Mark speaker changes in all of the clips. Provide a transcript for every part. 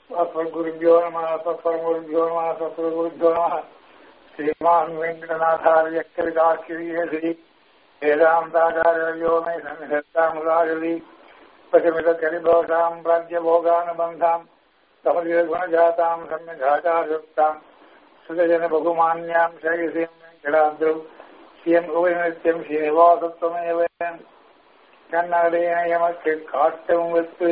Speaker 1: अस्मद्गुरुभ्यो नमः सत्परमगुरुभ्यो नमः सत्परगुरुभ्यो नमः श्रीमान् वेङ्कटनाथार्य कविताक्षिरीयश्री वेदान्ताचार्यो मे सन्निधत्तामुदारति पशुमितकलिदोषाम् प्राज्यभोगानुबन्धाम् समधिगुणजाताम् सम्यगाचार्युक्ताम् सुजन बहुमान्याम् शैसीम् वेङ्कटाद्रौ ஸ்ரீயம் உபயநித்தியம் ஸ்ரீனிவாசத்துவமேவ கண்ணாடைய எமக்கு காட்டும் வைப்பு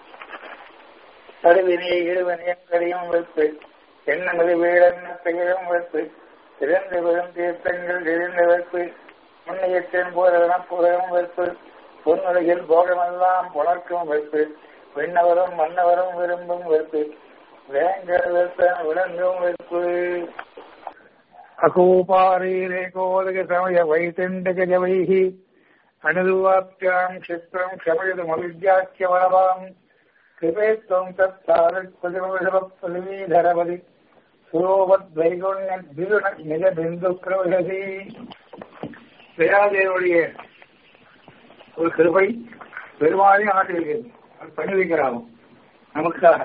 Speaker 1: கருவினை இருவனையும் கடியும் வைப்பு எண்ணமது வீடன்ன பெயரும் வைப்பு திறந்து வரும் தீர்த்தங்கள் தெரிந்து வைப்பு முன்னையத்தின் போதன புகழும் வைப்பு பொன்னுலகில் போகமெல்லாம் புணர்க்கும் வைப்பு விண்ணவரும் மன்னவரும் விரும்பும் வைப்பு வேங்கர் வைப்ப விளங்கும் வைப்பு अकूपारीरेकोदकसमय वैतण्डकजवैः अनुवाप्याम् क्षिप्रम् क्षमयतमविद्याख्यवरवाम् कृपे त्वम् तत्तारत्पतिमविषपत्पदवीधरपदि சுரோபத்வைகுண்ய நிஜ பிந்து பிரவசதி தயாதேவனுடைய ஒரு கிருபை பெருமாளையும் ஆட்டிருக்கிறது அது பண்ணி வைக்கிறாங்க நமக்காக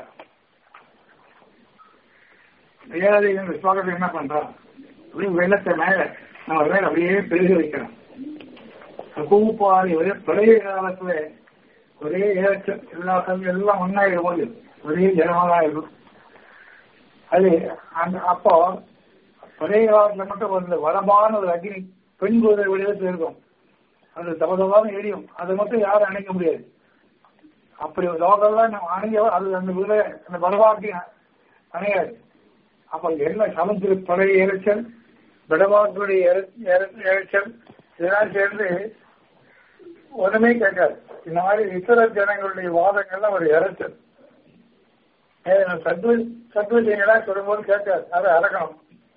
Speaker 1: தயாதேவன் விஸ்வாகத்தை என்ன பண்றான் அப்படியே வெள்ளத்தை மேல நம்ம மேல அப்படியே பெருக வைக்கிறோம் பூப்பாரி ஒரே பழைய காலத்துல ஒரே ஏற்றம் எல்லா கல்வி எல்லாம் ஒன்னாயிடும் போது ஒரே ஜனமாக இருக்கும் அது அந்த அப்போ பழைய காலத்துல மட்டும் ஒரு வளமான ஒரு அக்னி பெண் குதிரை வடிவத்தில் இருக்கும் அது தபதபான எரியும் அதை மட்டும் யாரும் அணைக்க முடியாது அப்படி லோகம்லாம் நம்ம அணைய அது அந்த குதிரை அந்த பலவாக்கி அணையாது அப்ப என்ன சமுத்திர பழைய இறைச்சல் விடவாக்குடைய இறைச்சல் இதெல்லாம் சேர்ந்து ஒண்ணுமே கேட்காது இந்த மாதிரி இத்தர ஜனங்களுடைய வாதங்கள்லாம் ஒரு இறைச்சல் சத்வ சத்வஜங்களாம் சொல்லும்போது கேட்காது அதை அடக்கணும்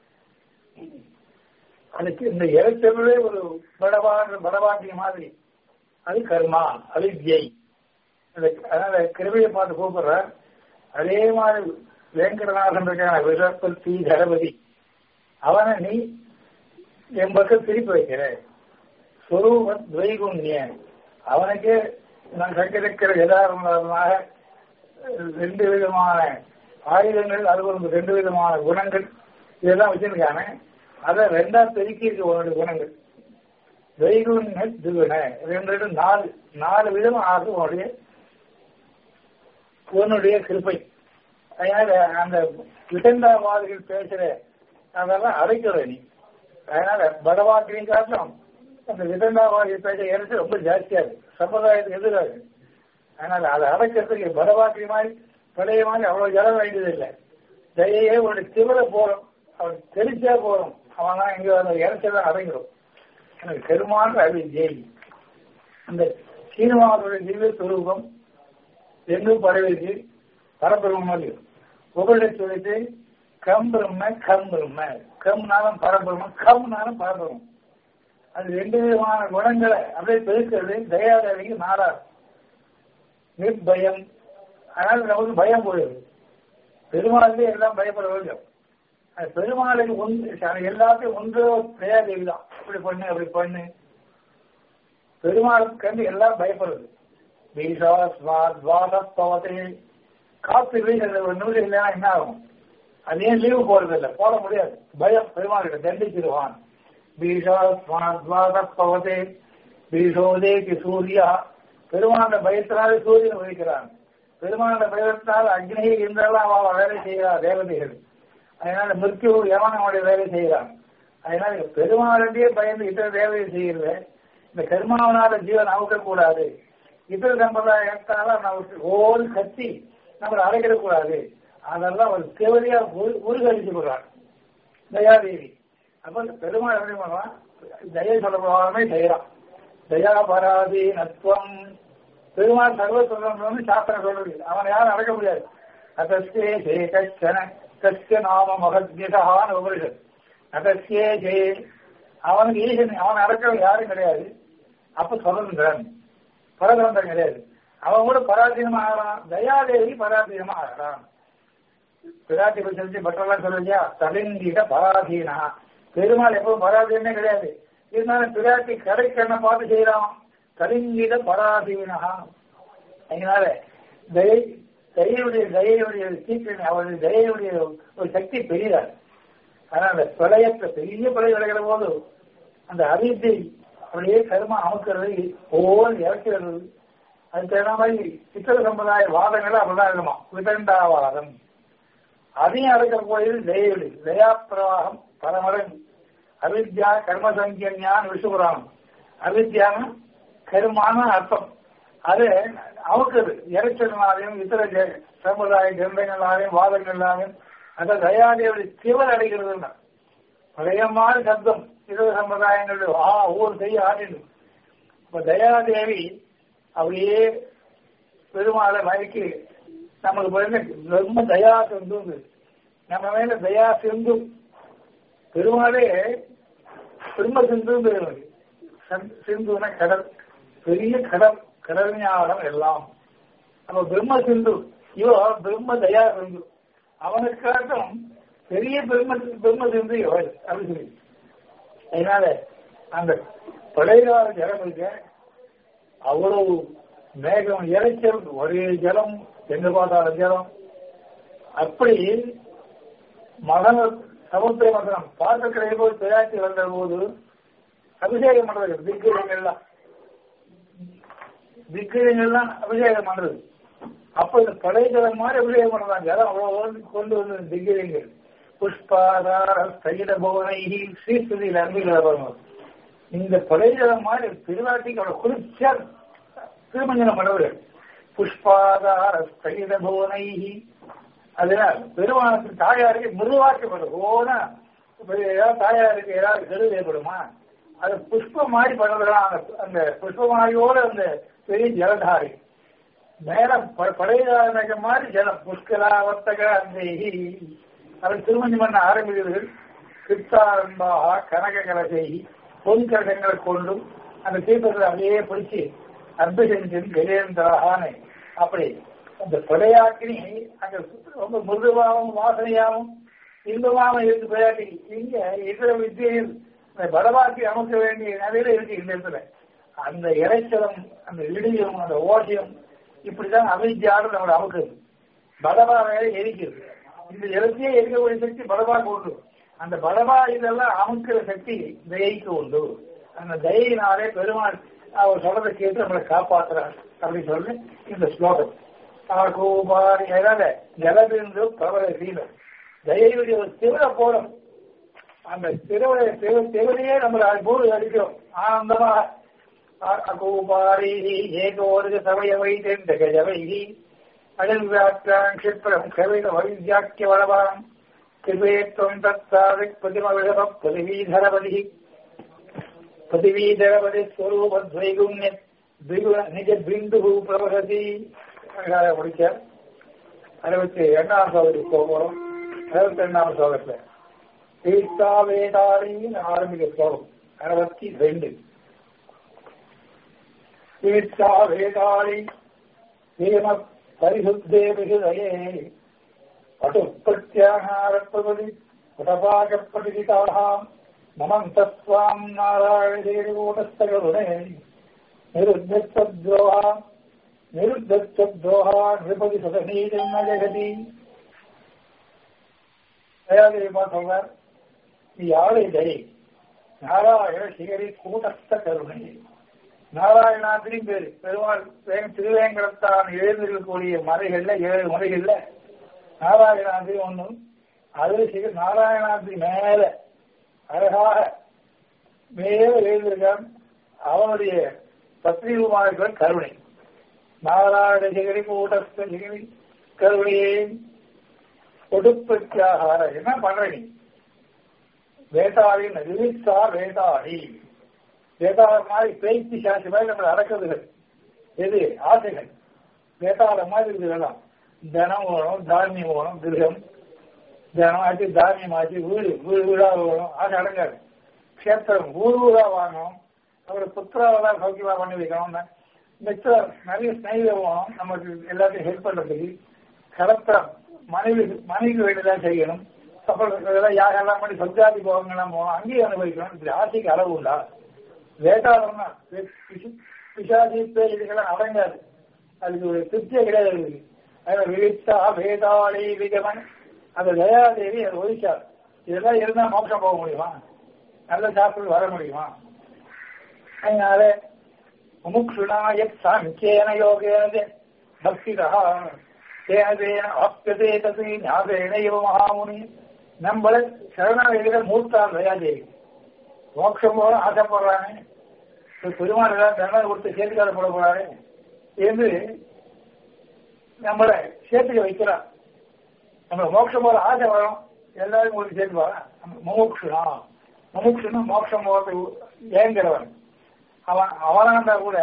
Speaker 1: அதுக்கு இந்த இறைச்சலே ஒரு படவாக படவாக்கிய மாதிரி அது கர்மா அது ஜெய் அதனால கிருமையை பார்த்து கூப்பிடுற அதே மாதிரி வேங்கடநாதன் இருக்கான விரப்பத்தி தளபதி அவனை நீ என் பக்கம் திருப்பி வைக்கிற சொரூப துவைகுண்ய அவனுக்கே நான் சங்கரிக்கிற யதாரணமாக ரெண்டு விதமான ஆயுதங்கள் அது ஒரு ரெண்டு விதமான குணங்கள் இதெல்லாம் வச்சிருக்கானே அதை ரெண்டா பெருக்கி இருக்கு உன்னுடைய குணங்கள் துவைகுண்ய துகுண ரெண்டு ரெண்டு நாலு நாலு விதம் ஆகும் உன்னுடைய உன்னுடைய கிருப்பை அதனால அந்த விதண்டாவாதிகள் பேசுற அதெல்லாம் அடைக்கிற நீ அதனால படவாக்கிரின் காரணம் அந்த விதண்டாவாதி பேச இறச்சி ரொம்ப ஜாஸ்தியா இருக்கு சம்பிரதாயத்துக்கு எதிராக அதனால அதை அடைக்கிறதுக்கு படவாக்கிரி மாதிரி பழைய மாதிரி அவ்வளவு ஜலம் வேண்டியது இல்லை தயையே ஒரு திமிர போறோம் அவன் தெரிச்சா போறோம் அவன் தான் இங்க அந்த இறைச்சலாம் அடங்கிடும் எனக்கு பெருமான அது ஜெய் அந்த சீனிவாசனுடைய திவ்ய சுரூபம் எங்கும் பரவிருக்கு பரபிரம்ம மாதிரி புகழை சொல்லிட்டு கம் பிரம்ம கம் பிரம்ம கம்னாலும் பரபிரம்மம் கம்னாலும் பரபிரம்மம் அது ரெண்டு விதமான குணங்களை அப்படியே பெருக்கிறது தயாதேவிக்கு நாடாது நிர்பயம் அதனால நமக்கு பயம் போயிடுது பெருமாளுக்கு எல்லாம் பயப்பட வேண்டும் அது பெருமாளுக்கு ஒன்று எல்லாத்தையும் ஒன்றே தயாதேவி தான் அப்படி பண்ணு அப்படி பண்ணு பெருமாளுக்கு கண்டு எல்லாம் பயப்படுறது பீஷா ஸ்மாத் வாசப்பவதே காத்து இல்லை ஒரு நிமிடம் இல்லைன்னா என்ன ஆகும் அது ஏன் லீவு போறது இல்லை போட முடியாது பயம் பெருமாள் தண்டிச்சிருவான் பீஷா பவதே பீஷோதேக்கு சூர்யா பெருமாண்ட பயத்தினாலே சூரியன் உதிக்கிறான் பெருமாண்ட பயத்தினால் அக்னி இன்றெல்லாம் அவ வேலை செய்கிறார் தேவதைகள் அதனால மிருத்யு யமனுடைய வேலை செய்கிறான் அதனால பெருமாளுடைய பயந்து இத்தர தேவையை செய்கிறது இந்த கர்மாவனால ஜீவன் அவுக்கக்கூடாது இதர சம்பிரதாயத்தால நமக்கு ஓடி கத்தி நம்மளை அடைக்கிடக்கூடாது அதெல்லாம் ஒரு தேவதையா உருகடிச்சு விடுறாங்க தயாதேவி அப்ப பெருமாள் எப்படி பண்ணுவான் தயை சொல்லப்படாமே செய்யறான் தயா பராதி நத்வம் பெருமாள் சர்வ சொல்லணும்னு சாஸ்திரம் சொல்றது அவனை யாரும் அடக்க முடியாது அதஸ்கே ஜே கச்சன கச்ச நாம மகத்யகான உபரிஷத் அதஸ்கே ஜே அவனுக்கு ஈசன் அவன் அடக்க யாரும் கிடையாது அப்ப சுதந்திரன் பரதந்திரம் கிடையாது அவன் கூட பராதீனமா ஆகலாம் தயாதேவி பராதீனமா ஆகலாம் பிராட்டி பற்றி பட்டெல்லாம் சொல்லுங்க தலிந்திட பராதீனா பெருமாள் எப்பவும் பராதீனே கிடையாது இருந்தாலும் பிராட்டி கடைக்கண்ணை பார்த்து செய்யலாம் கலிங்கிட பராதீனா அதனால தயை தயவுடைய தயவுடைய சீக்கிரம் அவருடைய தயவுடைய ஒரு சக்தி பெரியதார் ஆனா அந்த பிரளயத்தை பெரிய பிரளயம் விளைகிற போது அந்த அவித்தை அப்படியே கருமா அமுக்கிறது ஒவ்வொரு இறக்கிறது அதுக்கு தகுந்த மாதிரி சித்திர சம்பிரதாய வாதங்கள் அப்படிதான் இருக்குமா விதண்டாவாதம் அதையும் அடக்கிற போது தயவுடு தயா பிரவாகம் பல மடங்கு அவித்யா கர்ம சங்கியான் விஷ்ணுபுராணம் அவித்யான கருமான அர்த்தம் அது அமுக்குது இறைச்சல்னாலையும் இத்தர ஜெ- சமுதாய கிரந்தங்களாலையும் வாதங்களாலையும் அந்த தயாதேவடி சிவல் அடைகிறதுன்னா பழைய மாதிரி சப்தம் இதர சம்பிரதாயங்கள் ஆ ஒவ்வொரு செய்ய ஆடிடும் இப்ப தயாதேவி அப்படியே பெருமாளை மயக்கி நமக்கு பாருங்க ரொம்ப தயா சிந்து நம்ம மேல தயா சிந்து பெருமாளே திரும்ப சிந்து சிந்துனா கடல் பெரிய கடல் கடல் ஞானம் எல்லாம் நம்ம பிரம்ம சிந்து இவோ பிரம்ம தயா சிந்து அவனுக்காட்டும் பெரிய பிரம்ம பிரம்ம சிந்து இவள் அப்படின்னு சொல்லி அதனால அந்த பழையகால ஜலம் இருக்க அவ்வளவு மேகம் இறைச்சல் ஒரே ஜலம் எங்க பார்த்தாலும் ஜலம் அப்படி மகன சமுத்திர மகனம் பார்க்கக்கூடிய போது பிராட்டி வந்த போது அபிஷேகம் பண்றது திக்கிரங்கள்லாம் திக்கிரங்கள்லாம் அபிஷேகம் பண்றது அப்ப இந்த பழைய ஜலம் மாதிரி அபிஷேகம் பண்றாங்க ஜலம் அவ்வளவு கொண்டு வந்து திக்கிரங்கள் புஷ்பாதார ஸ்தைல பவனைகி ஸ்ரீஸ்துதியில் அன்பில் இந்த பழைய ஜலம் மாதிரி திருவாட்டிக்கு அவ்வளவு குளிர்ச்சியா திருமஞ்சனம் பண்ணுவார்கள் புஷ்பாதார ஸ்தைல பவனைகி அதனால் பெருமானத்துக்கு தாயாருக்கு மிருதுவாக்கப்படும் ஓனா இப்ப ஏதாவது தாயாருக்கு ஏதாவது கருது ஏற்படுமா அது புஷ்பம் மாதிரி பண்ணுறதுலாம் அந்த அந்த புஷ்பமாரியோட அந்த பெரிய ஜலதாரி மேல ப- பழைய மாதிரி ஜலம் புஷ்கலா வர்த்தக அந்த அவர் திருமணம் பண்ண ஆரம்பிக்கிறது கிருத்தாரம்பாக கனக கலசை பொன் கரகங்களை கொண்டும் அந்த தீர்த்தத்தை அப்படியே பிடிச்சி அர்த்தசெஞ்சன் கஜேந்திரஹானே அப்படி அந்த படையாக்கினி அங்க ரொம்ப மிருதுவாகவும் வாசனையாகவும் இன்பமாகவும் இருக்கு படையாக்கி இங்க இதர வித்தியில் இந்த படவாக்கி அமுக்க வேண்டிய நிலையில இருக்கு இந்த இடத்துல அந்த இறைச்சலம் அந்த இடியும் அந்த ஓட்டியம் இப்படிதான் அவித்தியாலும் நம்மளை அமுக்குது படவா வேலை எரிக்குது இந்த இலக்கிய எரிக்கக்கூடிய சக்தி படவா உண்டு அந்த படவா இதெல்லாம் அமுக்கிற சக்தி தயைக்கு உண்டு அந்த தயினாலே பெருமாள் அவர் சொல்றதை கேட்டு நம்மளை காப்பாத்துறார் அப்படின்னு சொல்லி இந்த ஸ்லோகம் ஆகோபாரி எழல ஜலபிந்து பிரபல சீலம் தயவுடைய ஒரு திவர போடும் அந்த திருவிழை திருவிழையே நம்மளை போது அடிக்கிறோம் ஆனந்தமா அகோபாரி ஏகோருக சமய வைத்தென்ற கஜவைகி அழகாற்றான் க்ஷிப்ரம் கவித வைத்தியாக்கிய வளவான் கிருபேத்வம் தத்தாதி பிரதிமவிழப பிரதிவீதரபதி பிரதிவீதரபதி ஸ்வரூபத்வைகுண்ய நிஜ பிந்து பிரவசதி அழகாக முடிச்சார் அறுபத்தி இரண்டாம் சோதரி போகிறோம் அறுபத்தி ரெண்டாம் சோகத்துல தீர்த்தா வேதாரின்னு ஆரம்பிக்க ஸ்லோகம் அறுபத்தி ரெண்டு தீர்த்தா வேதாரி ஹேம பரிசுத்தே விகுதயே பட்டுப்பிரத்யாகாரப்பதி புடபாகப்படிதாः மமந்தஸ்வாம் நாராயணேரிகூடஸ்தகருணே நிருத்தத்ரோஹா நிருத்தத்ரோஹா நிருபதி சுதநீதம் ஜெகதி தயாதேவா சொல்றார் நீ யாழை தயை நாராயண சிகரி கூட்டஸ்த கருணை நாராயணாத்திரியும் பேரு பெருமாள் வேங்க- திருவேங்கடத்தான் எழுந்திருக்கக்கூடிய மலைகள்ல ஏழு மலைகள்ல நாராயணாதிரி ஒண்ணு அது சிக நாராயணாதிரி மேல அழகாக மேல எழுந்திருக்கான் அவனுடைய பத்ரிகுமார்கள் கருணை நாராயண சிகரி கூட்டஸ்த சிகரி கருணையே கொடுப்பத்தியாகார என்ன பண்ற நீ வேதாளி நிறுவித்தா வேதாளி வேதாளம் மாதிரி பேச்சு சாட்சி மாதிரி நம்ம அடக்குதுகள் எது ஆசைகள் வேதாளம் மாதிரி இதுலாம் தனம் வேணும் தானியம் வேணும் கிரகம் தனம் ஆச்சு தானியம் ஆச்சு வீடு வீடு வீடா வேணும் ஆசை அடங்காது கஷேத்திரம் ஊர் ஊரா வாங்கணும் அப்புறம் புத்திராவெல்லாம் சௌக்கியமா பண்ணி வைக்கணும் மிச்சம் நிறைய ஸ்நேகிதம் வேணும் நமக்கு எல்லாத்தையும் ஹெல்ப் பண்றதுக்கு கலத்திரம் மனைவி மனைவி வேண்டியதான் செய்யணும் அப்புறம் இதெல்லாம் யாரெல்லாம் பண்ணி சொர்க்காதி போகங்கள்லாம் போகணும் அங்கேயும் அனுபவிக்கணும் இப்படி ஆசைக்கு அளவு உண்டா வேதாளம்னா பிசாதி பேய் இதுக்கெல்லாம் அடங்காது அதுக்கு ஒரு திருப்தியே கிடையாது அதுக்கு. அதில் விழித்தா வேதாளி விகமன் அந்த தயாதேவி அதை ஒழிச்சார் இதெல்லாம் இருந்தா மோட்சம் போக முடியுமா நல்ல சாப்பிட்டு வர முடியுமா அதனால முமுக்ஷுனாய சாங்கியன யோகேன பக்திதா தேனதேன ஆப்யதே தது ஞாபேன இவ மகாமுனி நம்மள சரணாகிற மூத்தார் தயாதேவி மோட்சம் போல ஆசைப்படுறானே பெருமாள் ஏதாவது தண்டனை கொடுத்து சேர்த்துக்கார போட போறாரு என்று நம்மளை சேர்த்துக்க வைக்கிறான் நம்ம மோட்சம் போல ஆசை வரும் எல்லாரும் உங்களுக்கு சேர்த்துவாங்க முமுக்ஷுனா முமுக்ஷுனா மோட்சம் போறது ஏங்கிறவன் அவன் அவனா இருந்தா கூட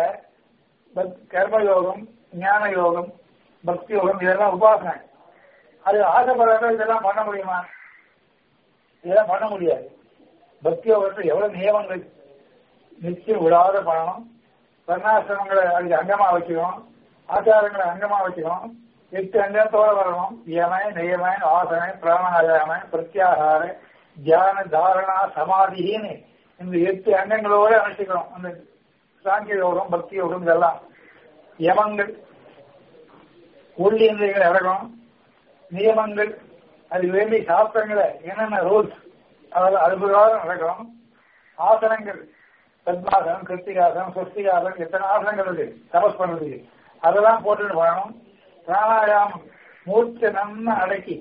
Speaker 1: கர்மயோகம் ஞான யோகம் பக்தி யோகம் இதெல்லாம் உபாசனை அது ஆசைப்படுறத இதெல்லாம் பண்ண முடியுமா இதெல்லாம் பண்ண முடியாது பக்தி யோகத்தில் எவ்வளவு நியமங்கள் நிச்சயம் விடாத பண்ணணும் வர்ணாசிரமங்களை அதுக்கு அங்கமா வச்சுக்கணும் ஆச்சாரங்களை அங்கமா வச்சுக்கணும் எட்டு அங்கத்தோட வரணும் யம நியம ஆசன பிராணாயாம பிரத்யாகார தியான தாரணா சமாதின்னு இந்த எட்டு அங்கங்களோட அனுஷ்டிக்கணும் அந்த சாங்கிய யோகம் பக்தி யோகம் இதெல்லாம் யமங்கள் உள்ளியந்திரங்களை அடக்கணும் நியமங்கள் அது வேண்டிய சாஸ்திரங்களை என்னென்ன ரூல்ஸ் அதெல்லாம் அது பிரகாரம் நடக்கணும் ஆசனங்கள் பத்மாசனம் கிருத்திகாசனம் சொஸ்திகாசனம் எத்தனை ஆசனங்கள் இருக்கு தபஸ் பண்றதுக்கு அதெல்லாம் போட்டுட்டு வரணும் பிராணாயாமம் மூச்சை நன்னா அடக்கி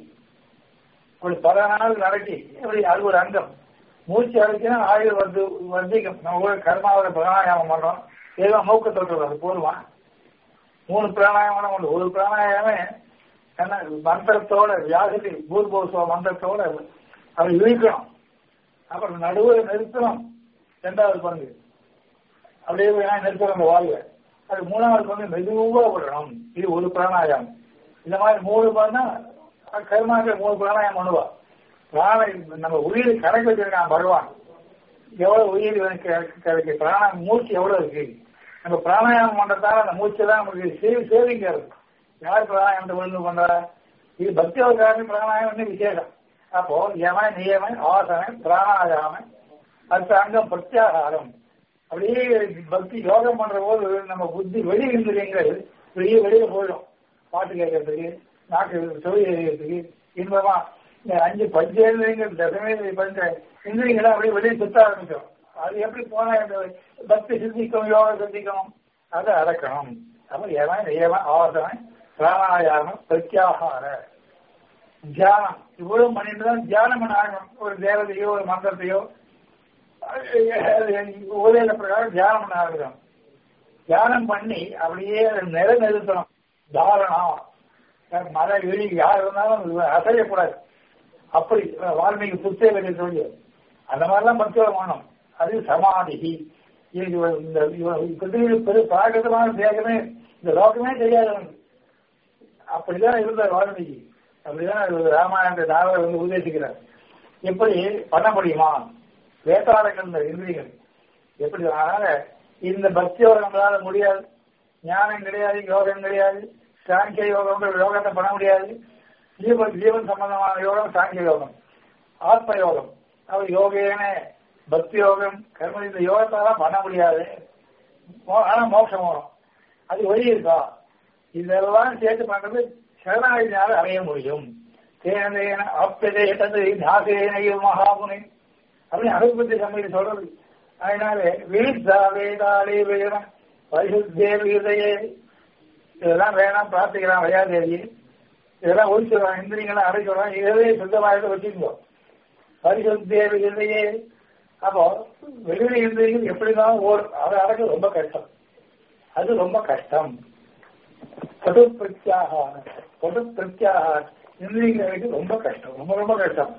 Speaker 1: ஒரு பல நாள் அடக்கி இப்படி அது ஒரு அங்கம் மூச்சு அடக்கினா ஆயுள் வந்து வர்த்திக்கும் நம்ம கூட கர்மாவில் பிராணாயாமம் பண்றோம் ஏதோ மூக்க தொட்டு அது போதுமா மூணு பிராணாயாமம் உண்டு ஒரு பிராணாயாமே என்ன மந்திரத்தோட வியாசதி பூர்வோசவ மந்திரத்தோட அதை இழுக்கணும் அப்புறம் நடுவில் நிறுத்தணும் ரெண்டாவது பங்கு அப்படியே நிறுத்தணும் அந்த வாழ்வை அது மூணாவது பங்கு மெதுவா விடணும் இது ஒரு பிராணாயாமம் இந்த மாதிரி மூணு பண்ணா கருமாக்கள் மூணு பிராணாயாமம் பண்ணுவா பிராண நம்ம உயிர் கணக்கு வச்சிருக்கான் பகவான் எவ்வளவு உயிர் கிடைக்கு பிராண மூச்சு எவ்வளவு இருக்கு நம்ம பிராணாயாமம் பண்றதால அந்த மூச்சு தான் நமக்கு சேவி சேவிங்க இருக்கு யார் பிராணாயாமத்தை ஒழுங்கு பண்றா இது பக்தி அவகாரம் பிராணாயாமம் விசேஷம் அப்போ யம நியம ஆசன பிராணாயாம அடுத்த அங்கம் பிரத்யாகாரம் அப்படியே பக்தி யோகம் பண்ற போது நம்ம புத்தி வெளி இந்திரியங்கள் வெளியே வெளியில போயிடும் பாட்டு கேட்கறதுக்கு நாக்கு தொழில் கேட்கறதுக்கு இன்பமா இந்த அஞ்சு பஞ்சேந்திரியங்கள் தசமே பஞ்ச இந்திரியங்களை அப்படியே வெளியே சுத்த ஆரம்பிச்சோம் அது எப்படி போனா இந்த பக்தி சிந்திக்கும் யோகம் சிந்திக்கணும் அதை அடக்கணும் அப்ப ஏவன் ஏவன் ஆசனம் பிராணாயாமம் பிரத்யாகார தியானம் இவ்வளவு பண்ணிட்டு தான் தியானம் பண்ண ஆகணும் ஒரு தேவதையோ ஒரு மந்திரத்தையோ உதய பிரகாரம் தியானம் பண்ண ஆரம்பிக்கணும் தியானம் பண்ணி அப்படியே நிலை நிறுத்தணும் தாரணம் மர வெளி யார் இருந்தாலும் அசையக்கூடாது அப்படி வால்மீகி புத்தக சொல்லி அந்த மாதிரிலாம் மருத்துவம் வேணும் அது சமாதி இந்த பெரு பிராகிருதமான தேகமே இந்த லோகமே தெரியாது அப்படிதான் இருந்த வால்மீகி அப்படிதான் ராமாயண நாவலை வந்து உபதேசிக்கிறார் எப்படி பண்ண முடியுமா வேதாளங்கள் இந்திரிகள் எப்படி அதனால இந்த பக்தியோட நம்மளால முடியாது ஞானம் கிடையாது யோகம் கிடையாது சாங்கிய யோகம் யோகத்தை பண்ண முடியாது ஜீவன் ஜீவன் சம்பந்தமான யோகம் சாங்கிய யோகம் ஆத்ம யோகம் அவர் யோகேன பக்தி யோகம் கர்ம இந்த யோகத்தாலாம் பண்ண முடியாது ஆனா மோட்சம் வரும் அது வழி இருக்கா இதெல்லாம் சேர்த்து பண்றது சரணாகினால அடைய முடியும் தேனேன ஆப்யதேட்டது நாசேனையும் மகாமுனி அப்படின்னு அனுபவத்தை சமையல் சொல்றது அதனால விழித்தா வேதாளே வேணும் பரிசுத்தே விதையே இதெல்லாம் வேணாம் பிரார்த்திக்கலாம் வையாதேவி இதெல்லாம் ஒழிச்சிடலாம் இந்திரியங்களாம் அடைச்சிடலாம் இதே சுத்தமாக வச்சுக்கோ பரிசுத்தே விதையே அப்போ வெளியில இந்திரியங்கள் எப்படிதான் ஓடும் அதை அடக்க ரொம்ப கஷ்டம் அது ரொம்ப கஷ்டம் பொது பிரத்யாக பொது பிரத்யாக இந்திரியங்களுக்கு ரொம்ப கஷ்டம் ரொம்ப ரொம்ப கஷ்டம்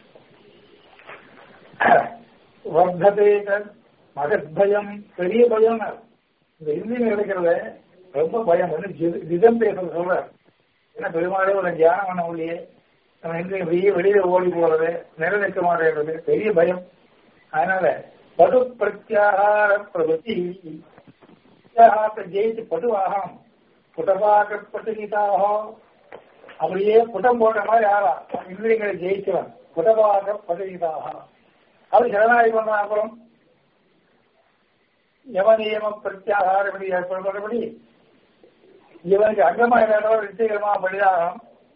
Speaker 1: வர்த்ததே மகத்பயம் பெரிய பயம் இந்த இந்தியம் கிடைக்கிறத ரொம்ப பயம் வந்து திதம் பேசுறது சொல்ற ஏன்னா பெருமாளே ஒரு தியானம் பண்ண முடியே நம்ம இந்தியம் வெளியே வெளியில ஓடி போறது நிலைநிற்க மாட்டேன்றது பெரிய பயம் அதனால படு பிரத்யாகார பிரபத்தி ஜெயிச்சு படுவாகம் புட்டபாகப்பட்டு கீதாகம் அப்படியே புட்டம் போட்ட மாதிரி ஆறா இந்திரியங்களை ஜெயிச்சவன் புட்டபாக படுகீதாக அது சரணாகி பண்ண அப்புறம் யம நியம பிரத்யாகாரப்படி ஏற்படும்படி இவனுக்கு அங்கமா இல்லாதோட நிச்சயகரமா பலிதாகணும்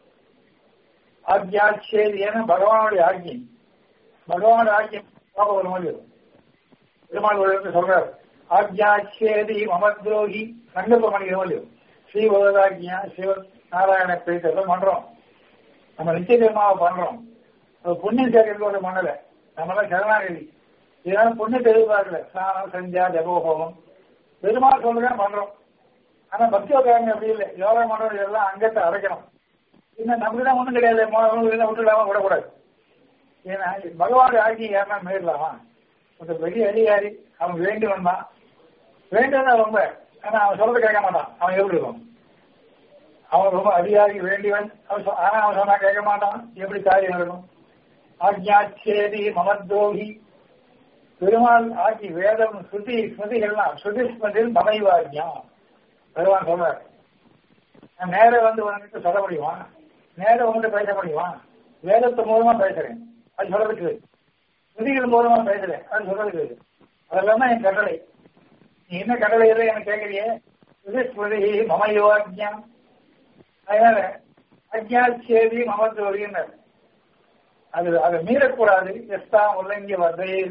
Speaker 1: ஆக்யாட்சேதி ஏன்னா பகவானுடைய ஆக்கியம் பகவானுடைய ஆக்கியம் பாபம் ஒரு மாதிரி பெருமாள் ஒரு இடத்துல சொல்றாரு ஆக்யாட்சேதி மமத்ரோகி சங்கல்பம் பண்ணிக்கிற மாதிரி ஸ்ரீ பகவதாக்கியா சிவ நாராயண பிரீத்தெல்லாம் பண்றோம் நம்ம நிச்சயகரமாக பண்றோம் அது புண்ணியம் சேர்க்கிறதோட பண்ணல நம்மளாம் சரணாகதி இதனால புண்ணியத்தை எதிர்பார்க்கல ஸ்நானம் செஞ்சா ஜபோகோமம் பெருமாள் சொல்றதான் பண்றோம் ஆனா பக்தியோகாரங்க அப்படி இல்லை யோகா பண்றது எல்லாம் அங்கத்தை அடைக்கணும் இன்னும் நமக்கு தான் ஒண்ணும் கிடையாது விட்டுடாம விடக்கூடாது ஏன்னா பகவான் ஆகி யாருன்னா மீறலாமா ஒரு பெரிய அதிகாரி அவன் வேண்டி வந்தான் வேண்டும்னா ரொம்ப ஆனா அவன் சொல்றது கேட்க மாட்டான் அவன் எப்படி இருக்கும் அவன் ரொம்ப அதிகாரி வேண்டியவன் அவன் சொ- ஆனா அவன் சொன்னா கேட்க மாட்டான் எப்படி காரியம் நடக்கும் ஆக்ஞாச்சேதி மமத்ரோகி பெருமாள் ஆக்கி வேதம் ஸ்ருதி ஸ்மிருதிகள்லாம் ஸ்ருதி ஸ்மிருதியில் மமைவாக்கியம் பெருமான் சொல்றார் நான் நேர வந்து உனக்கு சொல்ல முடியுமா நேர உங்கள்கிட்ட பேச முடியுமா வேதத்து மூலமா பேசுறேன் அது சொல்றதுக்கு ஸ்ருதிகள் மூலமா பேசுறேன் அது சொல்றதுக்கு அதெல்லாம் தான் என் கட்டளை நீ என்ன கட்டளை இல்லை எனக்கு கேட்கறியே ஸ்ருதி ஸ்மிருதி மமயோக்கியம் அதனால அஜ்ஞாச்சேதி மமத்ரோகின்னர் அது அதை மீறக்கூடாது எஸ்தா உல்லங்கி வர்றேன்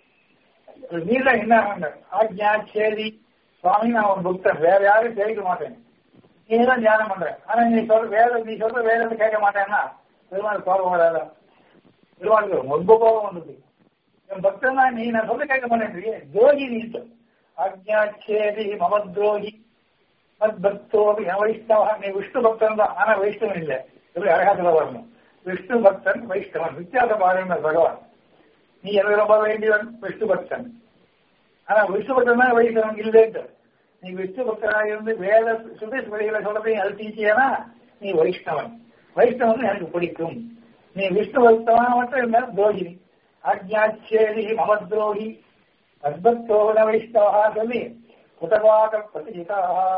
Speaker 1: மீற என்ன ஆக்ஞா சேதி சுவாமி நான் ஒரு புக்தன் வேற யாரும் கேட்க மாட்டேன் நீ தான் தியானம் பண்ற ஆனா நீ சொல்ற வேத நீ சொல்ற வேதத்தை கேட்க மாட்டேன்னா பெருமாள் கோபம் வராதா பெருமாளுக்கு ரொம்ப கோபம் வந்தது என் பக்தன் தான் நீ நான் சொல்ல கேட்க மாட்டேன் துரோகி நீ ஆக்ஞா சேதி மமத்ரோகி மத்பக்தோபி வைஷ்ணவா நீ விஷ்ணு பக்தன் தான் ஆனா வைஷ்ணவன் இல்லை எப்படி அழகா சொல்ல வரணும் விஷ்ணு பக்தன் வைஷ்ணவன் வித்தியாச பாருங்க பகவான் நீ எனக்கு ரொம்ப வேண்டியவன் விஷ்ணு பக்தன் ஆனா விஷ்ணு பக்தன் தான் வைஷ்ணவன் இல்லைன்னு நீ விஷ்ணு பக்தனாக இருந்து வேத சுதேஷ் வழிகளை சொல்றதையும் அது டீச்சியனா நீ வைஷ்ணவன் வைஷ்ணவன் எனக்கு பிடிக்கும் நீ விஷ்ணு பக்தனா மட்டும் இருந்தா துரோகினி ஆக்ஞாச்சேரி மமத்ரோகி அத்பத்தோன வைஷ்ணவா சொல்லி குதவாக பிரதிஜிதா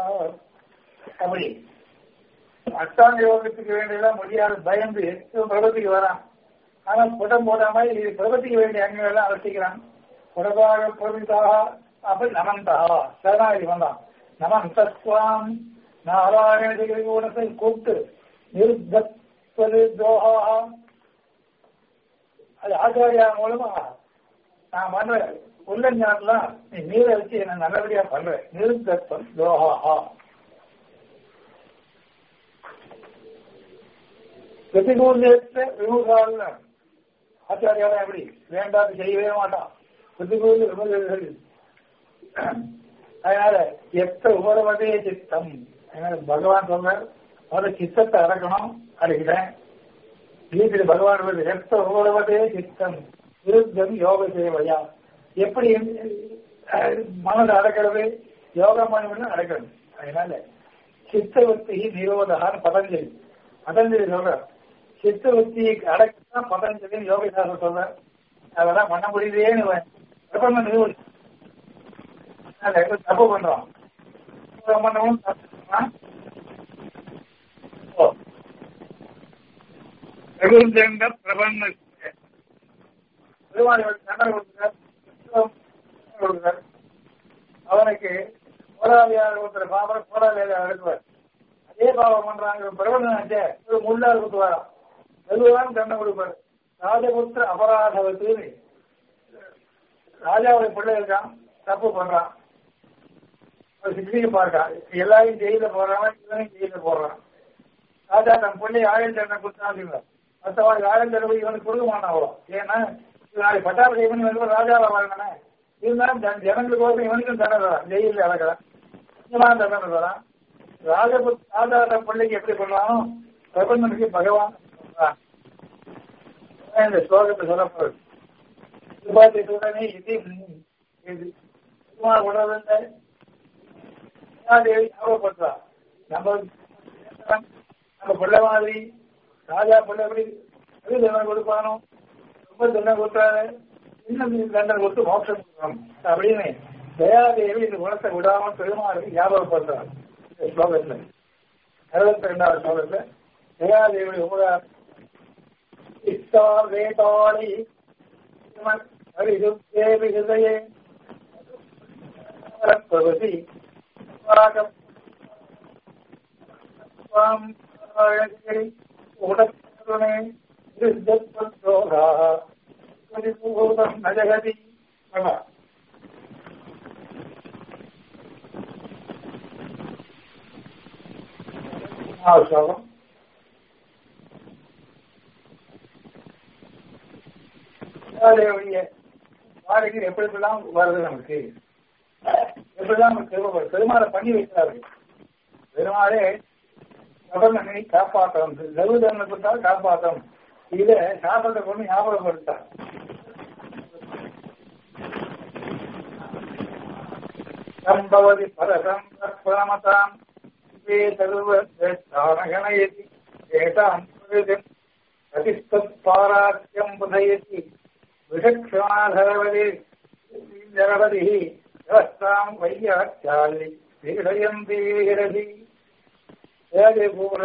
Speaker 1: அப்படி அஷ்டாங்க யோகத்துக்கு வேண்டியதெல்லாம் முடியாது பயந்து இவன் பிரபத்திக்கு வரான் ஆனா புடம் போடாம இது பிரபத்திக்கு வேண்டிய அங்கங்கள் எல்லாம் அலசிக்கிறான் புடவாக பிரபிதாக அப்படி நமந்தா சரணாகி வந்தான் நமந்தஸ்வாம் நாராயண குணத்தை கூப்பிட்டு நிருத்தது துரோகா அது ஆச்சாரியா மூலமா நான் பண்றேன் உள்ள ஞானம்லாம் நீ மீற வச்சு என்ன நல்லபடியா பண்றேன் நிருத்தம் துரோகா பிரதிகூலத்தை விமுகால் ஆச்சாரியாலாம் எப்படி வேண்டாது செய்யவே மாட்டான் பிரதிகூல விமுகர்கள் அதனால எத்த உபரவதே சித்தம் அதனால பகவான் சொல்றார் முதல்ல சித்தத்தை அடக்கணும் அடக்கிறேன் கீதையில பகவான் சொல்றது, எத்த உபரவதே சித்தம் விருத்தம் யோக சேவையா எப்படி அஹ், மனதை அடக்கிறது யோகா பண்ணி அடக்கணும் அதனால சித்தவத்தி நிரோதகான்னு பதஞ்சலி பதஞ்சலி சொல்றார் சித்தவத்தியை அடக்கினா பதஞ்சலி யோகசாஸ்திரம் சொல்றார் அதெல்லாம் பண்ண முடியலையேன்னு பிரபந்தம் நிரூபி அதை எப்ப தப்பு பண்றோம் யோகா பண்ணவும் தப்பு பண்றான். ஓ. ரகுந்தண்ட பிரபந்த பெருமாள் தண்டனை கொடுக்கிறார் கொடுக்கிறார் அவனுக்கு போராளியார் ஒருத்தர் பாபர் போராளியாக அழுத்துவார் அதே பாவம் பண்றாங்க பிரபலனாச்சே ஒரு முள்ளார் குத்துவாராம் மெதுவான் தண்டனை கொடுப்பாரு ராஜபுத்திர அபராதவத்துன்னு ராஜாவுடைய பிள்ளை இருக்கான் தப்பு பண்றான் ஒரு சிக்னிக்கு பார்க்கான் எல்லாரையும் ஜெயில போடுறான் இவனையும் ஜெயில போடுறான் ராஜா தன் பிள்ளை ஆயுள் தண்டனை கொடுத்தாங்க மற்றவங்க ஆயுள் தண்டனை இவனுக்கு கொடுக்க மாட்டான் அவ்வளோ ஏன்னா நாளைக்கு பட்டாபி இவன் வந்து ராஜாவை வாங்கினே இருந்தாலும் தன் ஜனங்களுக்கு வந்து இவனுக்கும் தண்டனை தரான் ஜெயிலில் இறக்குறான் இவன் தண்டனை தரான் ராஜபுத் ராஜா தன் பிள்ளைக்கு எப்படி பண்றானோ பிரபந்தனுக்கு பகவான் பண்றான். அதான் இந்த ஸ்லோகத்தை சொல்லப்படுது உபாதியுடனே இது இது சும்மா விடுறதில்லை தேவி ஞாபகப்படுறா நம்ம நம்ம பிள்ளை மாதிரி ராஜா பிள்ளை எப்படி எது தண்டனை கொடுப்பானோ ரொம்ப தண்டனை கொடுத்தாரு இன்னும் தண்டனை கொடுத்து மோட்சம் கொடுக்கணும் அப்படின்னு தயாதேவி இந்த குணத்தை விடாம பெருமாள் ஞாபகப்படுறார் இந்த ஸ்லோகத்துல அறுபத்தி ரெண்டாவது ஸ்லோகத்துல தயாதேவி உபகாரம் இஷ்டா வேதாளி ஹரிதுத்தேவி ஹிருதயே பிரபதி त्वाम् उडकरुणे दृष्टोगाः परिपूतम् न जगति श्लोகம் வாடகை எப்படிலாம் வருது நமக்கு எப்படிலாம் நமக்கு திரும்ப பெருமாளை பண்ணி வைக்கிறார்கள் பெருமாளே கவர்னனை காப்பாற்றணும் லகு தர்மத்தால் காப்பாற்றணும் இத சாப்பிட்ட கொண்டு ஞாபகப்படுத்தார் சம்பவதி பரதம் பிரமதாம் சர்வகணயதி ஏதாம் அதிஸ்தாராக்கியம் புதயதி விஷக்ஷமாதரவதி ஜரவதி விவஸ்தாம் வையாச்சாலி வீடயந்தி வீரதி ஏழு பூர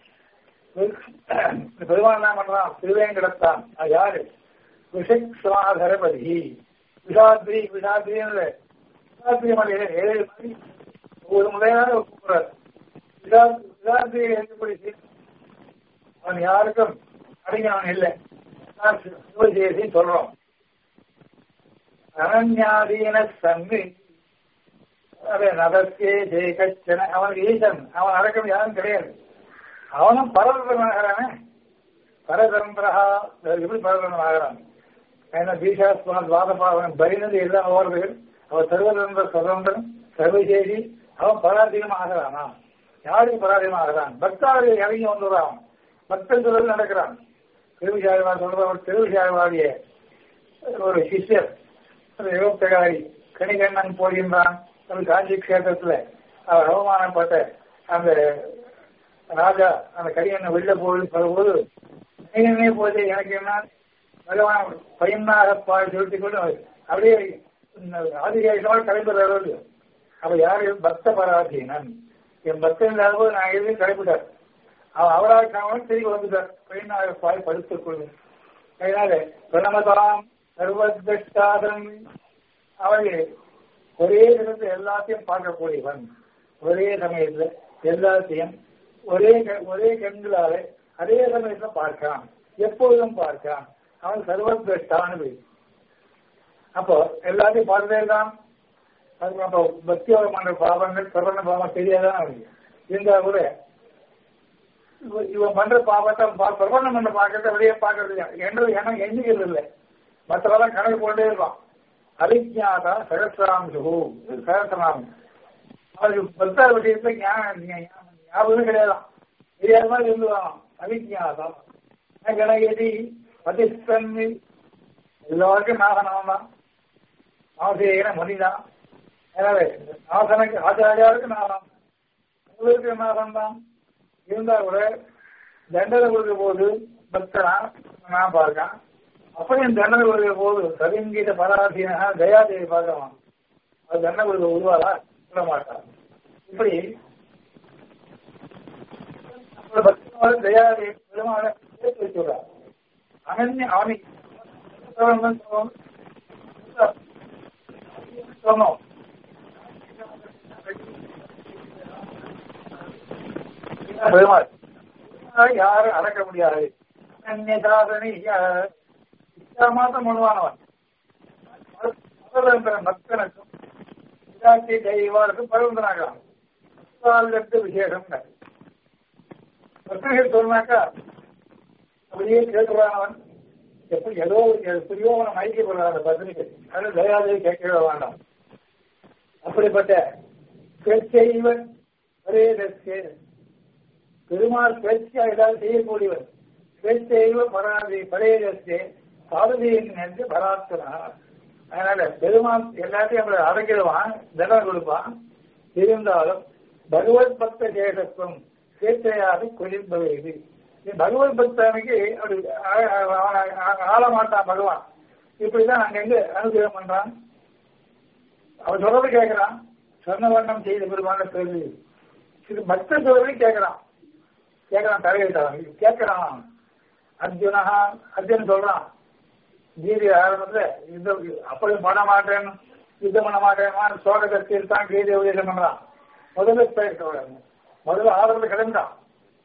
Speaker 1: பெருமாள் என்ன பண்றான் திருவேங்கடத்தான் அது யாரு விஷக்ஷமாதரபதி விஷாத்ரி விஷாத்ரின்னு விஷாத்ரி மலையில ஏழு மணி ஒரு முறையாக கூப்பிடுறார் விசாரத்தை எப்படி அவன் யாருக்கும் அடங்கினவன் இல்லை சிவசேசி சொல்றோம் அனன்யாதீன சன்மி அதே நதர்க்கே ஜெயகச்சன அவனுக்கு ஈசன் அவன் அடக்கம் யாரும் கிடையாது அவனும் பரதரனாகிறானே பரதரம்பரா எப்படி பரதரன் ஆகிறான் ஏன்னா பீஷாஸ்வன் வாதபாவன் பயனது எல்லாம் ஓடுறது அவன் சர்வதந்திர சுதந்திரன் சர்வசேஷி அவன் பராதீனம் ஆகிறானா யாருக்கு பராதீனம் ஆகிறான் பக்தாவில் இறங்கி வந்துடுறான் பக்தன் சொல்றது நடக்கிறான் திருவிசாரிவாதி சொல்ற ஒரு திருவிசாரிவாதிய ஒரு சிஷ்யர் யோகத்தகாரி கணிகண்ணன் போகின்றான் ஒரு காஞ்சி கஷேத்திரத்துல அவர் அவமானப்பட்ட அந்த ராஜா அந்த கரியண்ணன் வெளில போய் வரும்போது கணிகண்ணே போது எனக்கு என்ன பகவான் பையனாக பாய் சொல்லிட்டு கொண்டு அப்படியே ஆதிகாரிகளோடு கலைபெறாரு அப்ப யாரு பக்த பராதீனன் என் பக்தன் இல்லாத போது நான் எதுவும் கடைபிட்டார் அவன் அவராக திரும்பி வந்துட்டார் பையனாக பாய் படுத்துக் கொள்ளும் அதனால பிரணமதாம் சர்வத்தான் அவன் ஒரே இடத்துல எல்லாத்தையும் பார்க்கக்கூடியவன் ஒரே சமயத்துல எல்லாத்தையும் ஒரே ஒரே கண்களால அதே சமயத்துல பார்க்கான் எப்போதும் பார்க்கான் அவன் சர்வத்தான் அப்போ எல்லாத்தையும் பார்த்துட்டே இருக்கான் அதுக்கு அப்போ பக்தியோக பண்ற பாவங்கள் பிரபண்ண பாவம் தெரியாதான் அவனுக்கு இருந்தா கூட இவன் பண்ற பாவத்தை பிரபண்ணம் பண்ண பார்க்கறத வெளியே பார்க்கறது என்றது எண்ணம் எண்ணிக்கிறது இல்லை மற்றவெல்லாம் கணக்கு போட்டே இருப்பான் அவிஜாதா சகசிராம்சு சகசிரநாமம் அவருக்கு பக்தர் விஷயத்துல ஞாபகம் கிடையாதான் தெரியாத மாதிரி இருந்து வரலாம் அவிஜாதா கணகதி பதிஸ்தன்மை எல்லாருக்கும் நாகனம் தான் ஆசிரியன மொழிதான் எனவே ஆசனுக்கு ஆச்சாரியாருக்கு நாகம் உங்களுக்கு நாகம் தான் இருந்தா கூட தண்டனை கொடுக்க போது பக்தனா நான் பார்க்கான் அப்படியும் தண்டனை கொடுக்க போது சவிங்கீத பராதீனா தயாதேவி பார்க்கலாம் அது தண்டனை கொடுக்க உருவாதா விட மாட்டார் இப்படி பக்தனோட தயாதேவி பெருமான சேர்த்து வச்சுடுறார் அனன்ய அவனி சொன்னோம் பெருமாள் யாரும் அடக்க முடியாது அந்நியதாசனி மாதம் முழுவானவன் பக்தனுக்கும் விராட்சி தெய்வாருக்கும் பருவந்தனாகலாம் விசேஷம் பக்தர்கள் சொன்னாக்கா அப்படியே கேட்கிறானவன் எப்படி ஏதோ எப்படியோ அவனை மயக்கி போடுறான் அந்த பத்திரிகை அது தயாதேவி கேட்கவே வேண்டாம் அப்படிப்பட்ட பேச்சைவன் ஒரே பெருமாள் பேச்சா ஏதாவது செய்யக்கூடியவர் பேச்சைவ பராதி பரையதே சாரதியின் என்று பராத்தனா அதனால பெருமாள் எல்லாத்தையும் நம்மளை அடங்கிடுவான் தனம் கொடுப்பான் இருந்தாலும் பகவத் பக்த சேஷத்துவம் சேச்சையாக கொழிப்பது இது பகவத் பக்தனுக்கு அப்படி ஆள மாட்டான் பகவான் இப்படிதான் அங்கங்க அனுகிரகம் பண்றான் அவன் சொல்றது கேட்கிறான் சொன்ன வண்ணம் செய்த பெருமான கேள்வி இது பக்த சொல்றது கேட்கிறான் கேட்கிறான் தலையிட்டான் கேட்கிறான் அர்ஜுனா அர்ஜுன் சொல்றான் கீதை ஆரம்பத்துல யுத்தம் அப்படி பண்ண மாட்டேன் யுத்தம் பண்ண மாட்டேன் சோக கட்சியில் தான் கீதை உபதேசம் பண்றான் முதல்ல பேச முதல்ல ஆரம்பத்தில் கிளம்பிட்டான்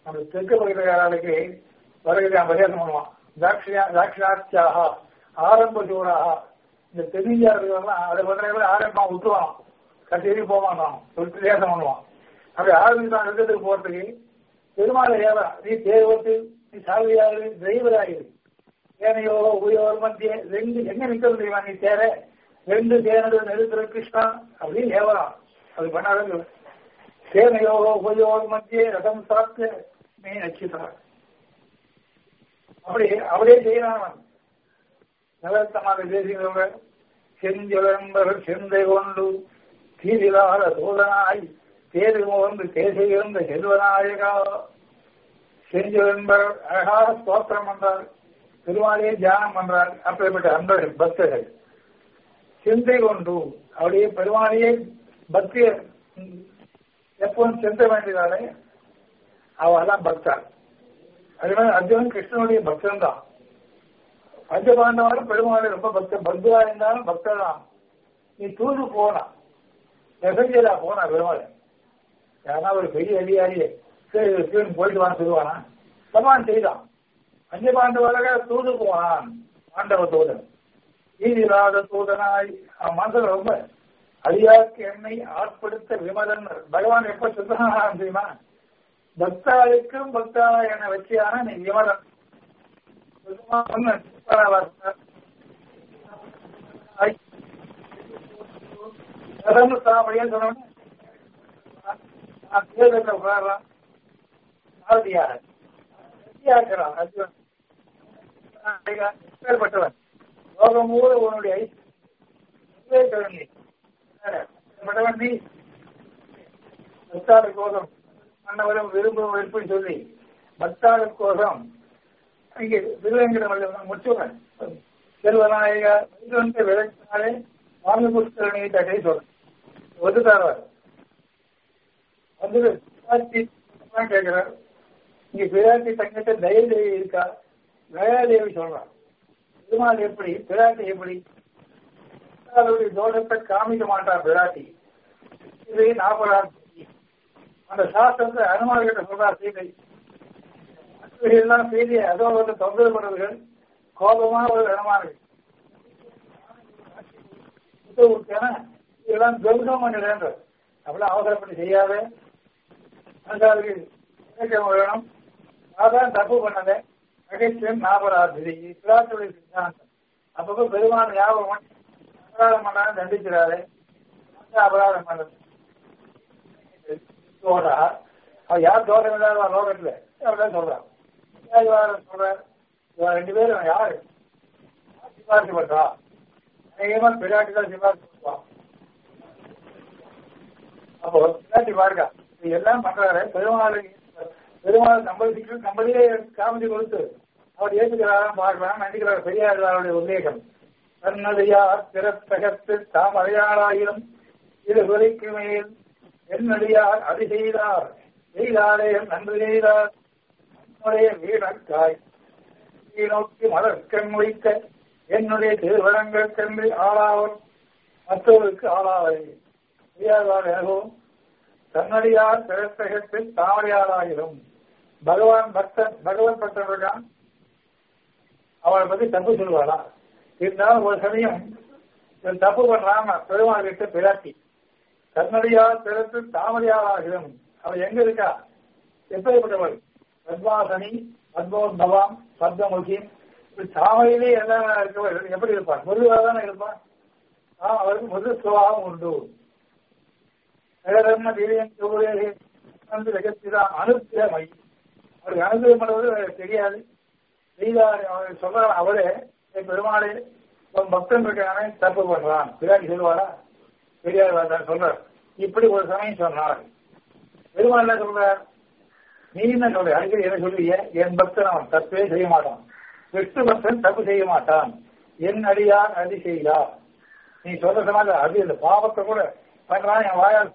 Speaker 1: நம்ம தெற்கு பகுதியாளருக்கு வருகிறது பரிகாரம் பண்ணுவான் தாட்சியா தாட்சியாட்சியாக ஆரம்ப சூடாக இந்த தென்னிந்தியா இருக்கிறவங்களாம் அதை பண்றவங்க ஆரம்பம் விட்டுருவான் கட்டி போக மாட்டான் விட்டு தேசம் பண்ணுவான் அப்படி ஆரம்பித்தான் யுத்தத்துக்கு போறதுக்கு பெருமாளை ஏவா நீ தேவத்து நீ சாவியாரு தெய்வராயிரு ஏனையோ உயோர் மத்திய ரெண்டு எங்க நிக்கிறது தெரியுமா நீ தேர ரெண்டு தேனது நெருக்கிற கிருஷ்ணா அப்படின்னு ஏவலாம் அது பண்ணாத சேனையோகோ உபயோக மத்திய ரதம் சாப்பிட்டு நீ நச்சுதான் அப்படி அவரே செய்யலாம் நலத்தமாக பேசுகிறவங்க செஞ்சொலம்பர் செந்தை கொண்டு தீரிலாத தூதனாய் தேது மோர்ந்து தேசையிருந்த செல்வநாயகா செஞ்சொலம்பர் அழகாக ஸ்தோத்திரம் பண்றார் பெருமாளையே தியானம் பண்றார் அப்படிப்பட்ட அன்பர்கள் பக்தர்கள் சிந்தை கொண்டு அப்படியே பெருமாளையே பக்திய எப்பவும் சிந்த வேண்டியதாலே அவெல்லாம் பக்தர் அதே மாதிரி அர்ஜுனன் கிருஷ்ணனுடைய பக்தன் தான் பஞ்சபாண்டவரும் பெருமாளை ரொம்ப பக்தன் பக்தா இருந்தாலும் பக்தர் தான் நீ தூது போனா மெசஞ்சரா போனா பெருமாளை யாரா ஒரு பெரிய அதிகாரியே சரி சீன் போயிட்டு வான்னு சொல்லுவானா சமான் செய்தான் பஞ்சபாண்டவராக தூது போனான் பாண்டவ தூதன் ஈதிராத தூதனாய் அவன் மனசுல ரொம்ப அடியாக்கு என்னை ஆட்படுத்த விமலன் பகவான் எப்ப சுத்தனாக தெரியுமா பக்தாளுக்கும் பக்தாளா என வச்சியான நீ விமலன் சாமடியான்னு சொன்னோன்னு தேர்தலில் உட்காரலாம் ஆரதியாக இருக்கிறான் அர்ஜுன் பேர்பட்டவன் லோகம் மூல உன்னுடைய ஐஸ்வர்யம் நீ பக்தாளு கோஷம் மன்னவரும் விரும்பும் விருப்பம் சொல்லி பக்தாளு கோஷம் இங்கே திருவேங்கடம் முடிச்சுவன் செல்வநாயக இது வந்து விளக்கினாலே சுவாமி புஷ்கரணி தட்டை சொல்றேன் ஒதுக்காரவர் வந்து கேட்கிறார் இங்க பிராட்டி தங்கிட்ட தயதேவி இருக்கா தயாதேவி சொல்றான் பெருமாள் எப்படி பிராட்டி எப்படி அவருடைய தோஷத்தை காமிக்க மாட்டார் பிராட்டி இது நாற்பதாம் அந்த சாஸ்திரத்தை அனுமார் கிட்ட சொல்றார் சீதை எல்லாம் செய்தி அதோ வந்து தொந்தரவு பண்ணுவர்கள் கோபமான ஒரு அனுமானங்கள் இதெல்லாம் கவுனம் பண்ணிடுற அப்படிலாம் அவசரப்பட்டு செய்யாத வேணும் அதான் தப்பு பண்ணத நகைச்சுவன் நாபராதிரி பிராட்டுடைய சித்தாந்தம் அப்பப்போ பெருமான ஞாபகம் அபராதம் பண்ணாலும் தண்டிக்கிறாரு அபராதம் பண்ணது தோடா அவ யார் தோட்டம் இல்லாத லோகத்துல அப்படிதான் சொல்றான் சொல்றார் ரெண்டு பேரும் யாரு சிபாரிசு பண்றா அநேகமா பிராட்டி தான் சிபாரிசு பண்ணுவான் அப்போ பிராட்டி பாருங்க எல்லாம் பண்றாரு பெருமாள் பெருமாள் நம்மளுக்கு நம்மளே காமெடி கொடுத்து அவர் ஏற்றுக்கிறாராம் பார்க்கலாம் நடிக்கிறார் பெரியாருடைய உல்லேகம் தன்னடியார் பிறத்தகத்து தாம் அடையாளாயிரம் இது விலைக்கு மேல் என்னடியார் அது செய்தார் செய்தாரே நன்றி செய்தார் என்னுடைய வீணக்காய் நோக்கி மலர்க்கண் வைக்க என்னுடைய திருவரங்கள் கண்டு ஆளாவர் மற்றவருக்கு ஆளாவை பெரியார் எனவும் தன்னடியார் பிறத்தகத்தில் தாமரையாளாயிரும் பகவான் பக்தன் பகவான் பக்தன் இருக்கான் அவளை பத்தி தப்பு சொல்லுவாளா இருந்தாலும் ஒரு சமயம் தப்பு பண்றாம பெருமாள் கிட்ட பிராட்டி தன்னடியார் பிறத்து தாமரையாளாகிடும் அவள் எங்க இருக்கா எப்படிப்பட்டவள் பத்மாசனி பத்மோத்பவாம் பத்மமுகி தாமரையிலே எல்லாம் இருக்கவள் எப்படி இருப்பான் முருகா தானே இருப்பான் அவருக்கு முரு சுபாவம் உண்டு ஜெகதர்ம வீரியம் வந்து ஜெகத்திதான் அனுப்பியமை அவருக்கு அனுகிரகம் பண்ணுவது தெரியாது செய்தார் அவர் சொல்றார் அவரே பெருமாளே உன் பக்தன் இருக்கானே தப்பு பண்றான் பிராட்டி சொல்லுவாரா பெரியார் சொல்றார் இப்படி ஒரு சமயம் சொன்னார் பெருமாள் என்ன சொல்றார் நீ என்ன சொல்ற அடிக்கடி என்ன சொல்லுவிய என் பக்தன் அவன் தப்பே செய்ய மாட்டான் விஷ்ணு பக்தன் தப்பு செய்ய மாட்டான் என் அடியார் அடி செய்தா நீ சொல்ற சமாத அது இந்த பாவத்தை கூட பண்றான் என் வாயால்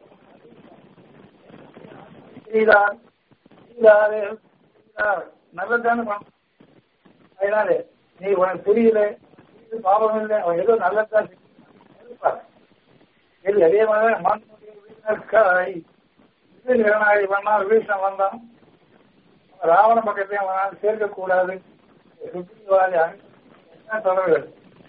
Speaker 1: செய்தார் செய்தாரே நல்லதான அதனால நீ உனக்கு புரியல பாவம் இல்லை அவன் ஏதோ நல்லதான் இது அதே மாதிரி மண்ணாய் பண்ணா வீழ்ச்சி வந்தான் ராவண பக்கத்தையும் அவனால் சேர்க்கக்கூடாது சுற்றிவாதி என்ன தொடர்கள்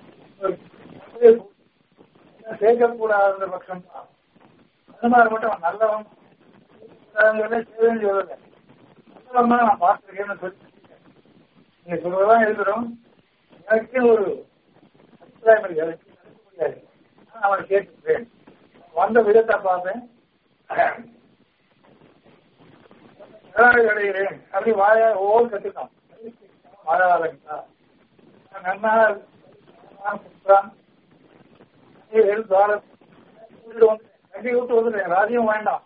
Speaker 1: சேர்க்கக்கூடாத பட்சம் தான் அனுமார் மட்டும் அவன் நல்லவன் செய்வேன்னு சொல்லல நல்லவன் தான் நான் பார்த்துருக்கேன்னு சொல்லி நீங்க சொல்றதான் இருக்கிறோம் எனக்கு ஒரு அபிப்பிராயம் இருக்கு அதை முடியாது அவனை கேட்டுக்கிறேன் வந்த விதத்தை பார்த்தேன் அடைகிறேன் அப்படி வாயா ஓர் கத்துக்கான் வாழாதா நன்னா கட்டி விட்டு வந்துட்டேன் ராஜ்யம் வேண்டாம்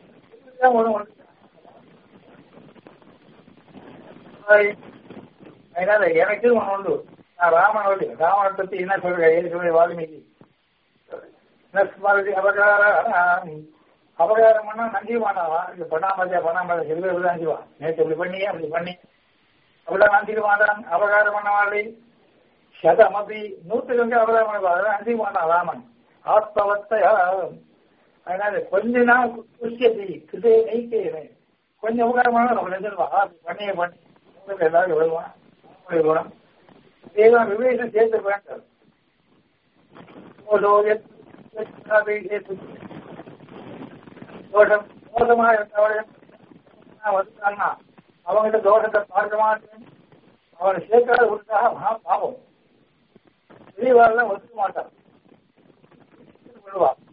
Speaker 1: அதனால எனக்கு ஒன்று உண்டு நான் ராமன் வழி ராமனை பத்தி என்ன சொல்றேன் ஏற்கனவே வால்மீகி ஸ்மருதி அபகாரம் அபகாரம் பண்ணா நஞ்சி மாட்டாவா இது பண்ணாமதியா பண்ணாமதியா செல்வது நஞ்சுவா நேற்று இப்படி பண்ணியே அப்படி பண்ணி அப்படிலாம் நஞ்சிக்க மாட்டான் அபகாரம் பண்ண மாதிரி சதமபி நூற்றுக்கு அபகாரம் பண்ணுவா அதெல்லாம் நஞ்சிக்க மாட்டான் ராமன் ஆத்மவத்தையா அதனால கொஞ்ச நாள் குஷியதி கிருதே நெய்க்கிறேன் கொஞ்சம் உபகாரமான நம்ம நினைச்சிருவா பண்ணியே பண்ணி எல்லாரும் விழுவான் குணம் இதேதான் விவேகம் சேர்த்து வேண்டாம் தோஷம் தோஷமா இருந்தாங்கன்னா அவங்ககிட்ட தோஷத்தை பார்க்க மாட்டேன் அவனை சேர்க்காத விட்டாக மகா பாவம் பெரியவாரெல்லாம் ஒத்துக்க மாட்டான் விடுவா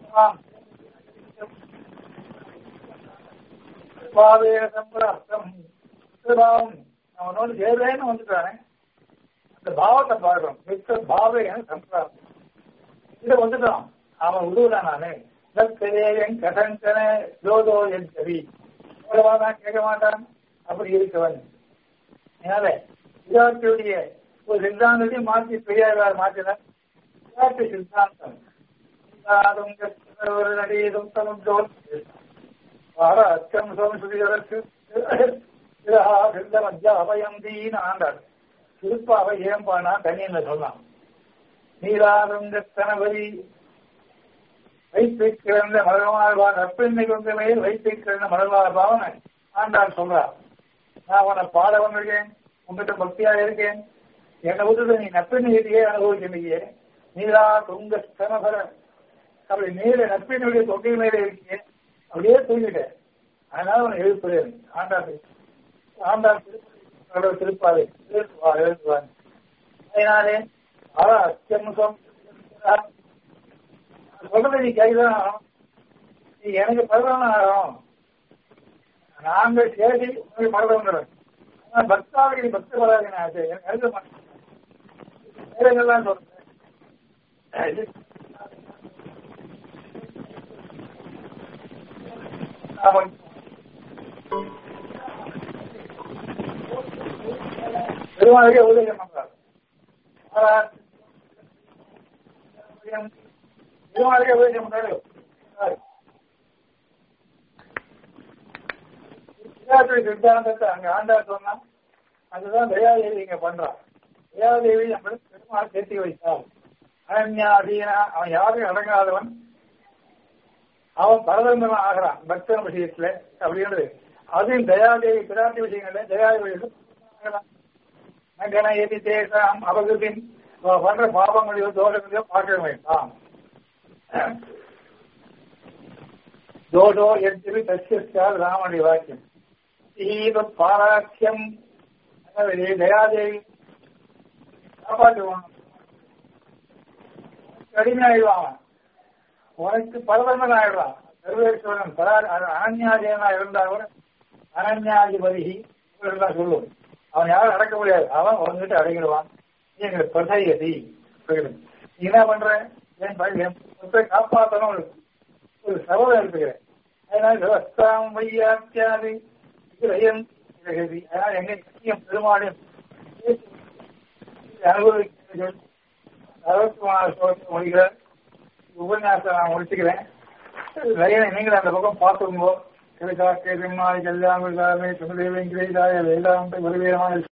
Speaker 1: சம்பிராப்தம் அவனோடு சேர்றேன்னு வந்துட்டானே அந்த பாவத்தை பார்க்கணும் மிக்க பாவையான சம்பிராப்தம் இதை வந்துட்டான் அவன் உருவதான் நானு நற்கரேயன் கசங்கன ஜோதோ என் கவி தான் கேட்க மாட்டான் அப்படி இருக்கவன் அதனால விராட்டுடைய ஒரு சித்தாந்தத்தையும் மாற்றி பெரியார் மாற்றினார் விராட்டு சித்தாந்தம் ஒரு நடீதும் தமும் அச்சம் சம்ஸ்ருதிகளுக்கு அபயம் தீன் ஆண்டார் திருப்பாவை ஏம்பானா தனியில சொன்னான் நீராருங்க கணவரி வைத்திருக்கிற மலர்வாழ்வா நற்பெண்ணை கொண்ட மேல் வைத்திருக்கிற மலர்வாழ்வாவன ஆண்டார் சொல்றார் நான் உன பாட வந்திருக்கேன் உங்ககிட்ட பக்தியா இருக்கேன் என்னை விட்டுட்டு நீ நற்பெண்ணியே அனுபவிக்கிறீங்க நீரா துங்க ஸ்தனபர அப்படி நீர நற்பெண்ணுடைய தொகை மேலே இருக்கீங்க அப்படியே தூங்கிட்டேன் அதனால உன்னை எழுப்புறேன் ஆண்டார் ஆண்டார் திருப்பாவை எழுத்துவா எழுத்துவாங்க அதனாலே அதான் அச்சமுகம் சொல்றது நீ கைதான் நீ எனக்கு பரவான ஆகும் நாங்க சேதி உங்களுக்கு மறந்தவங்க ஆனா பக்தாவுக்கு நீ பக்தி வராது நான் எனக்கு எழுத மாட்டேன் வேறங்கள்லாம் சொல்றேன் பெருமாளுக்கே உதயம் பண்றாரு பெருமாளுக்கே உதயம் பண்றாரு சித்தாந்தத்தை அங்க ஆண்டா சொன்னா அதுதான் தயாதேவி இங்க பண்றான் தயாதேவி நம்ம பெருமாள் சேர்த்தி வைத்தார் அனன்யாதீனா அவன் யாரும் அடங்காதவன் அவன் பரதந்திரன் ஆகிறான் பக்தன் விஷயத்துல அப்படின்றது அதையும் தயாதேவி பிராட்டி விஷயங்கள்ல தயாதேவி நகனயதி தேசம் அவகதின் பண்ற பாவங்களையோ தோஷங்களையோ பார்க்க வேண்டாம் தோஷோ எத்திரி தசியால் ராமனுடைய வாக்கியம் ஈவ பாராட்சியம் தயாதேவி காப்பாற்றுவான் கடுமையாயிடுவான் உனக்கு பரதமன் ஆயிடுவான் சர்வேஸ்வரன் அனன்யாதேனா இருந்தா கூட அனன்யாதிபதி தான் சொல்லுவோம் அவன் யாரும் அடக்க முடியாது அவன் உங்ககிட்ட அடங்கிடுவான் நீ எங்களை பிரசையதி நீ என்ன பண்ற என் பையன் காப்பாற்றணும் ஒரு சபதம் எடுத்துக்கிறேன் அதனால விவஸ்தாம் வையாத்தியாதி கிரயம் கிரகதி அதனால எங்க நிச்சயம் பெருமாளையும் அனுபவிக்க அறுபத்தி மூணாவது முடிக்கிற உபன்யாசத்தை நான் முடிச்சுக்கிறேன் நிறைய நீங்கள் அந்த பக்கம் பார்த்துக்கோ கிழக்காக்கே திருமாலை கல்யாணம் சுமதேவன் கிரைதாய வேதாந்த குருவேமான